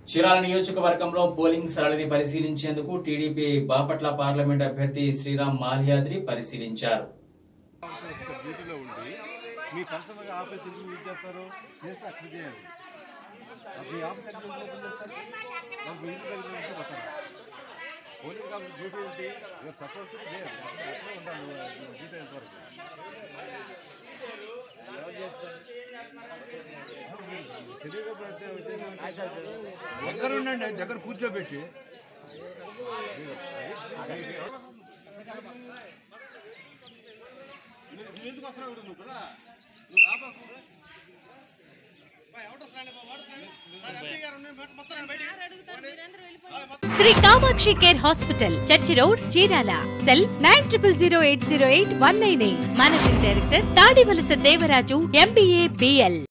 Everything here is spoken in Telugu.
చీరాల నియోజకవర్గంలో పోలింగ్ సరళిని పరిశీలించేందుకు టీడీపీ బాపట్ల పార్లమెంట్ అభ్యర్థి శ్రీరామ్ మాల్యాద్రి పరిశీలించారు డ్యూటీలో ఉండి మీ పర్సనల్గా ఆఫీస్ ఎందుకు యూజ్ చేస్తారు చేస్తే అక్కడ చేయాలి మీ ఆఫీస్ ఎక్కడ ఎందుకు ఓపెన్ చేస్తారు మాకు మీ ఇంటి దగ్గర నుంచి వస్తారు పోలీస్ ఆఫీస్ డ్యూటీ ఏంటి ఇక సపోజ్ అట్లా ఉండాలి డ్యూటీ ఎంతవరకు ఎవరు చేస్తారు? తెలియకపోతే దగ్గర ఉండండి దగ్గర కూర్చోబెట్టి Sri Kamakshi care hospital church road Chirala cell nine triple zero eight zero eight one nine eight managing director Tadivalasa Devaraju MBA BL